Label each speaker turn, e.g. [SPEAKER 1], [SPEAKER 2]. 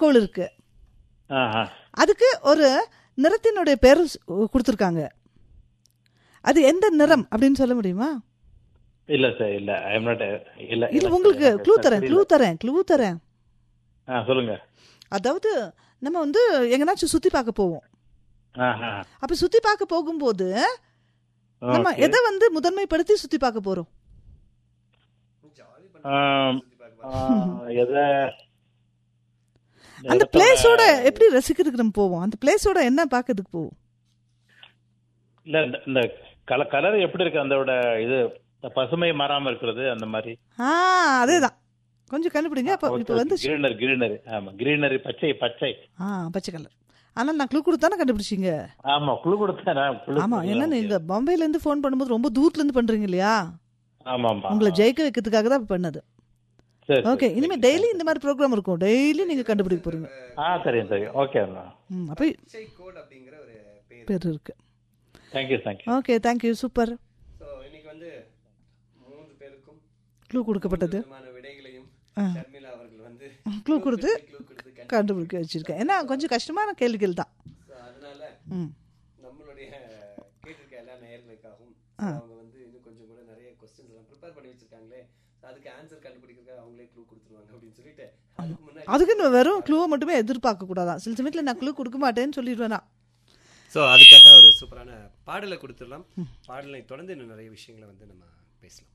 [SPEAKER 1] கோள் இருக்கு
[SPEAKER 2] ஆஹா
[SPEAKER 1] அதுக்கு ஒரு நிறத்தினுடைய பேர் கொடுத்துருக்காங்க அது எந்த நிறம் அப்படின்னு சொல்ல முடியுமா
[SPEAKER 2] இல்ல சார் இல்ல ஐ எம் நாட் இல்ல
[SPEAKER 1] இல்ல உங்களுக்கு க்ளூ தரேன் க்ளூ தரேன் க்ளூ தரேன்
[SPEAKER 2] ஆ சொல்லுங்க
[SPEAKER 1] அதாவது நம்ம வந்து எங்கனாச்சும் சுத்தி பார்க்க போவோம்
[SPEAKER 2] ஆஹா
[SPEAKER 1] அப்ப சுத்தி பார்க்க போகும்போது நம்ம
[SPEAKER 2] Okay.
[SPEAKER 1] எதை வந்து முதன்மைப்படுத்தி சுத்தி பார்க்க போறோம்
[SPEAKER 3] ஜாலி
[SPEAKER 2] ஆம், ஆ, எதை
[SPEAKER 1] அந்த
[SPEAKER 2] எதை
[SPEAKER 1] பிளேஸோட
[SPEAKER 2] பண்ண-
[SPEAKER 1] எப்படி ரசிக்கிறதுக்கு நம்ம போவோம் அந்த பிளேஸோட என்ன பார்க்கறதுக்கு போவோம்
[SPEAKER 2] இல்ல இந்த- இந்த கல கலர் எப்படி இருக்கு அதோட இது இந்த பசுமை மாறாம இருக்கிறது அந்த மாதிரி
[SPEAKER 1] ஆ அதேதான் கொஞ்சம் கண்டுபிடிங்க அப்ப இப்ப வந்து
[SPEAKER 2] கிரீனரி கிரீனரி ஆமா கிரீனரி பச்சை பச்சை
[SPEAKER 1] ஆ பச்சை கலர் ஆனால் நான் க்ளூ கொடுத்தானே கண்டுபிடிச்சிங்க
[SPEAKER 2] ஆமா குழு கொடுத்தேன் நான் குழு
[SPEAKER 1] ஆமா
[SPEAKER 2] கொடுத்தேன்.
[SPEAKER 1] ஏன்னா நீங்க பாம்பேல இருந்து ஃபோன் பண்ணும்போது ரொம்ப தூரத்துல இருந்து பண்றீங்க இல்லையா
[SPEAKER 2] ஆமா ஆமா
[SPEAKER 1] உங்களை ஜெயிக்க வைக்கிறதுக்காக தான் பண்ணது
[SPEAKER 2] சரி, சரி,
[SPEAKER 1] ஓகே
[SPEAKER 2] சரி.
[SPEAKER 1] இனிமே டெய்லி இந்த மாதிரி ப்ரோக்ராம் இருக்கும் டெய்லி நீங்க கண்டுபிடிக்க போறீங்க
[SPEAKER 2] ஆ சரிங்க சரி ஓகே அண்ணா
[SPEAKER 1] ம் அப்போ
[SPEAKER 3] பச்சை கோட் அப்படிங்கிற ஒரு பேர்
[SPEAKER 1] பேர் இருக்கு
[SPEAKER 2] thank you thank you
[SPEAKER 1] okay thank you super
[SPEAKER 3] so இன்னைக்கு வந்து மூன்று பேருக்கும்
[SPEAKER 1] க்ளூ கொடுக்கப்பட்டது
[SPEAKER 3] விதமான விடைகளையும்
[SPEAKER 1] ஆ.
[SPEAKER 3] ஷர்மிளா அவர்கள் வந்து
[SPEAKER 1] க்ளூ கொடுத்து
[SPEAKER 3] க்ளூ கொடுத்து கண்டு-
[SPEAKER 1] கண்டுபிடிக்க வச்சிருக்கேன் ஏன்னா கொஞ்சம் கஷ்டமான கேள்விகள் தான்
[SPEAKER 3] So, அதனால
[SPEAKER 1] ம்
[SPEAKER 3] நம்மளுடைய கேட்டிருக்க எல்லா நேயர்களுக்காகவும்
[SPEAKER 1] ஆ.
[SPEAKER 3] அவங்க வந்து இன்னும் கொஞ்சம் கூட நிறைய கொஸ்டின்ஸ் எல்லாம் ப்ரிப்பேர் பண்ணி வச்சிருக்காங்களே So, அதுக்கு ஆன்சர் கண்டுபிடிக்கிறதுக்கு அவங்களே க்ளூ கொடுத்துருவாங்க அப்படின்னு சொல்லிட்டு அதுக்கு முன்னாடி
[SPEAKER 1] அதுக்கு நான் வெறும் க்ளூவை மட்டுமே எதிர்பார்க்க கூடாதான் சில சமயத்தில் நான் க்ளூ கொடுக்க மாட்டேன்னு சொல்லிடுவேன் நான்
[SPEAKER 3] ஸோ அதுக்காக ஒரு சூப்பரான பாடலை கொடுத்துடலாம் பாடலை தொடர்ந்து இன்னும் நிறைய விஷயங்களை வந்து நம்ம பேசலாம்